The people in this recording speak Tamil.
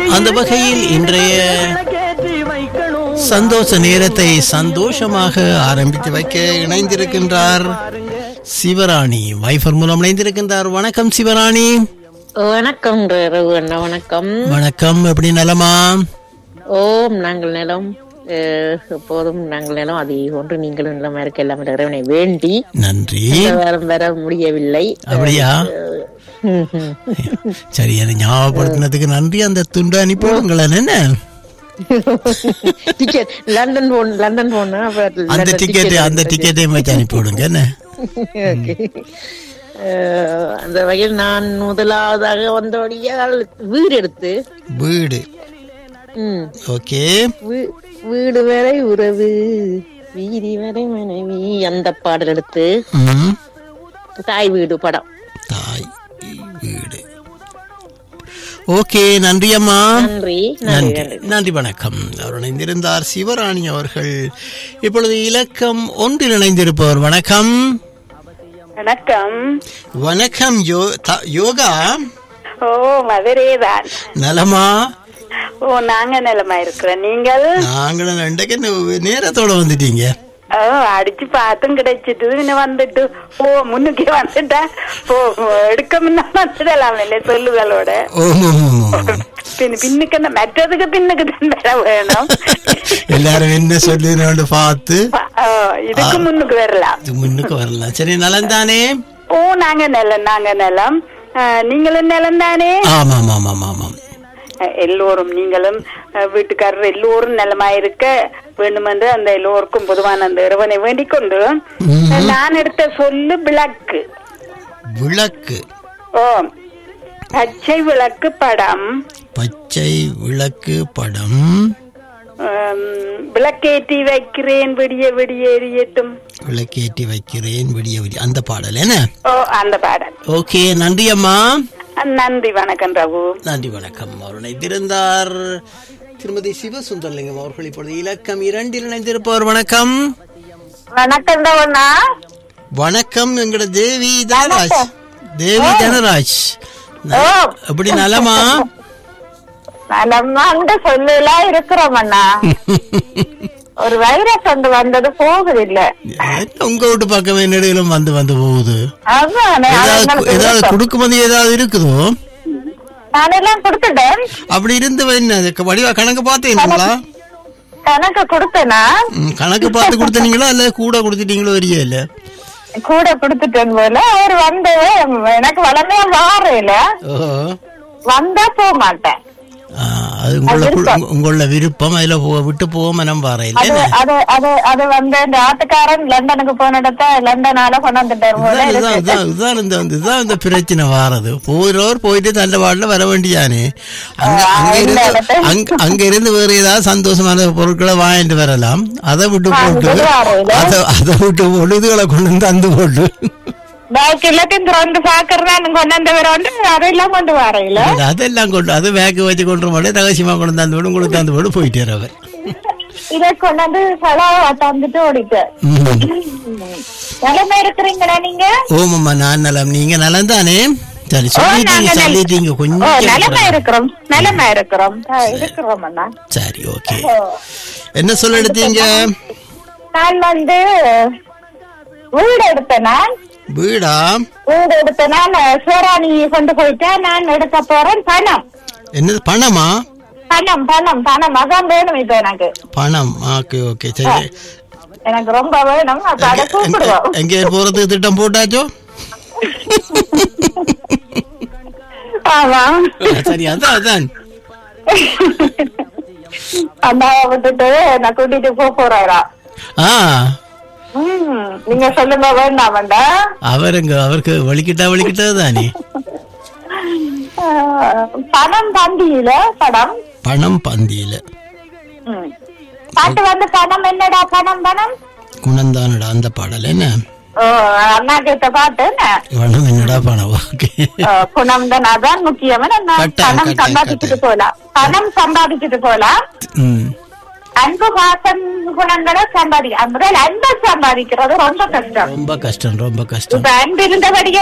அந்த வகையில் இன்றைய சந்தோஷ நேரத்தை சந்தோஷமாக ஆரம்பித்து வைக்க இணைந்திருக்கின்றார் சிவராணி வைஃபர் மூலம் இணைந்திருக்கின்றார் வணக்கம் சிவராணி வணக்கம் ரகு அண்ணா வணக்கம் வணக்கம் எப்படி நலமா ஓம் நாங்கள் நிலம் அஹ், எப்போதும் நாங்கள் நிலம் அது ஒன்று நீங்களும் நிலமா இருக்க எல்லாம் இறைவனை வேண்டி நன்றி இந்த வாரம் வர முடியவில்லை அப்படியா ம், ம். சரி அதை ஞாபகப்படுத்தினதுக்கு நன்றி அந்த துண்டு அனுப்பிவிடுங்களேன் என்ன டிக்கெட் லண்டன் போன் லண்டன் போனா அப்ப அந்த லண்டன் டிக்கெட் அந்த டிக்கெட்டையும் வச்சு அனுப்பிவிடுங்க என்ன ஓகே. அஹ், அந்த வகையில் நான் முதலாவதாக வந்தபடியால் வீடு எடுத்து வீடு ம் ஓகே வீ- வீடு வரை உறவு வீதி வரை மனைவி அந்த பாடல் எடுத்து ம் தாய் வீடு படம் தாய் வீடு ஓகே நன்றி அம்மா நன்றி நன்றி நன்றி நன்றி வணக்கம் அவர் இணைந்திருந்தார் சிவராணி அவர்கள் இப்பொழுது இலக்கம் ஒன்றில் இணைந்திருப்பவர் வணக்கம் வணக்கம் வணக்கம் யோ த- யோகா ஓ மதுரை தான் நலமா ஓ நாங்க நிலமா இருக்கிறோம் நீங்கள் நாங்களும் ரெண்டுக்கு நே- நேரத்தோட வந்துட்டீங்க ஓ அடிச்சு பார்த்தும் கிடைச்சிட்டு இன்னும் வந்துட்டு ஓ முன்னுக்கே வந்துட்டா ஓ எடுக்க முன்ன வந்துடலாம் இல்லை சொல்லுதலோட ஓம் ஓம் ஓம் ஓம். பின் பின்னுக்கு என்ன மற்றதுக்கு பின்னுக்கு தான் வர வேணும் எல்லாரும் என்ன சொல்லுன்னு பார்த்து ஓ, இதுக்கு முன்னுக்கு வரலாம் இது முன்னுக்கு வரலாம் சரி நலம் தானே ஓ நாங்க நிலம் நாங்க நிலம் அஹ், நீங்களும் நிலம் தானே ஆமாம் ஆமாம் ஆமாம் அஹ், எல்லோரும் நீங்களும் அஹ், வீட்டுக்காரர் எல்லோரும் நலமா இருக்க வேண்டுமென்று அந்த எல்லோருக்கும் பொதுவான அந்த இறைவனை வேண்டிக் கொண்டு ம். நான் எடுத்த சொல்லு விளக்கு விளக்கு ஓ பச்சை விளக்கு படம் பச்சை விளக்கு படம் ஹம், விளக்கேற்றி வைக்கிறேன் விடிய விடிய எரியட்டும் விளக்கேற்றி வைக்கிறேன் விடிய விடிய அந்த பாடல் என்ன ஓ அந்த பாடல் ஓகே நன்றி அம்மா அஹ், நன்றி வணக்கம் ரகு நன்றி வணக்கம் அவருடைய திருந்தார் திருமதி சிவசுந்தரலிங்கம் அவர்கள் இப்பொழுது இலக்கம் இரண்டில் இணைந்திருப்பவர் வணக்கம் வணக்கம் ரவண்ணா வணக்கம் எங்கட தேவி தனராஜ் தேவி தனராஜ் ந- எப்படி நலமா நலமாண்ட சொல்லலாம் இருக்கிறோம் அண்ணா ஒரு வைரஸ் வந்து வந்தது போகுதில்லை என்ன உங்க வீட்டு பக்கமே நெடுகளும் வந்து வந்து போகுது அதான் ஏதாவது ஏதாவது கொடுக்கும்போது ஏதாவது இருக்குதோ நான் எல்லாம் கொடுத்துட்டேன் அப்படி இருந்து என்ன அதுக்கு வடிவா கணக்கு பார்த்தீங்களா கணக்கு கொடுத்தேனா ம், கணக்கு பார்த்து கொடுத்தீங்களா இல்ல கூட கொடுத்துட்டீங்களோ வரியா இல்ல கூட கொடுத்துட்டேன் போல அவர் வந்து எனக்கு வளமையா வாரையில ஓ வந்தா போக மாட்டேன் ஆ, அது உங்கள கு- உங்கள விருப்பம் அதுல போ- விட்டு போக மனம் பாறையில் அது அது அது அது வந்து இந்த ஆட்டுக்காரன் லண்டனுக்கு போன இடத்த லண்டனால கொண்டு வந்துட்டார் போல இதுதான் இதுதான் இதுதான் இந்த இதுதான் இந்த பிரச்சனை வாரது போகிறவர் போயிட்டு நல்ல வாடல வர வேண்டியானே அங்க அங்க இருந்து அங்க அங்க இருந்து வேற ஏதாவது சந்தோஷமான பொருட்களை வாங்கிட்டு வரலாம் அதை விட்டு போட்டு அதை அதை விட்டு போட்டு இதுகளை கொண்டு வந்து அந்த போட்டு பாக்கி எல்லாத்தையும் திறந்து பாக்குறதா கொண்டு வந்தவர் வந்து அதெல்லாம் கொண்டு வரையில அதெல்லாம் கொண்டு அது பேக்கு வச்சு கொண்டு போட்டு ரகசியமா கொண்டு வந்து அந்த விடும் உங்களுக்கு தந்து போட்டு போயிட்டார் அவர் இதை கொண்டு வந்து செலவா தந்துட்டு ஓடிட்டு ம். நிலைமை இருக்கிறீங்களா நீங்க ஓமம்மா நான் நலம் நீங்க நலம் தானே சரி சொல்லிட்டீங்க சொல்லிட்டீங்க ஓ நிலைமை கொஞ்சம் இருக்கிறோம் நிலைமை இருக்கிறோம் ஆ, இருக்கிறோம் அண்ணா சரி ஓகே என்ன சொல்ல எடுத்தீங்க நான் வந்து வீடு எடுத்தேன் நான் வீடா வீடு எடுத்தேன் நான் சிவராணி கொண்டு போயிட்டேன் நான் எடுக்க போறேன் பணம் என்னது பணமா பணம் பணம் பணம் அதான் வேணும் இப்ப எனக்கு பணம் ஓகே ஓகே சரி எனக்கு ரொம்ப வேணும் அப்ப அதை எங்க- கூப்பிடுவோம் எங்க போறதுக்கு திட்டம் போட்டாச்சோ ஆமா சரி அதான் அதான் அண்ணாவை விட்டுட்டு நான் கூட்டிட்டு போக போறாரா ஆ ம் நீங்க சொல்லுங்க வேண்டாம் வேண்டாம் அவருங்க அவருக்கு வலிக்கிட்டா வலிக்கிட்டா தானே பணம் பந்தியில படம் பணம் பந்தியில ம். பாட்டு வந்து பணம் என்னடா பணம் பணம் குணந்தானடா அந்த பாடல் என்ன ஓ அண்ணா கேட்ட பாட்டு என்ன பணம் என்னடா பணம் ஓகே ஓ, குணம் தான் அதான் முக்கியம் என்ன? கட்டாயம், பணம் கட்டாயம், சம்பாதிச்சுட்டு கட்டாயம். போலாம் பணம் சம்பாதிச்சுட்டு போலாம் ம் அன்பு பாசம் குணங்களை சம்பாதி முதல்ல அன்பை சம்பாதிக்கிறது ரொம்ப கஷ்டம் ரொம்ப கஷ்டம் ரொம்ப கஷ்டம் இப்ப அன்பு இருந்தபடியே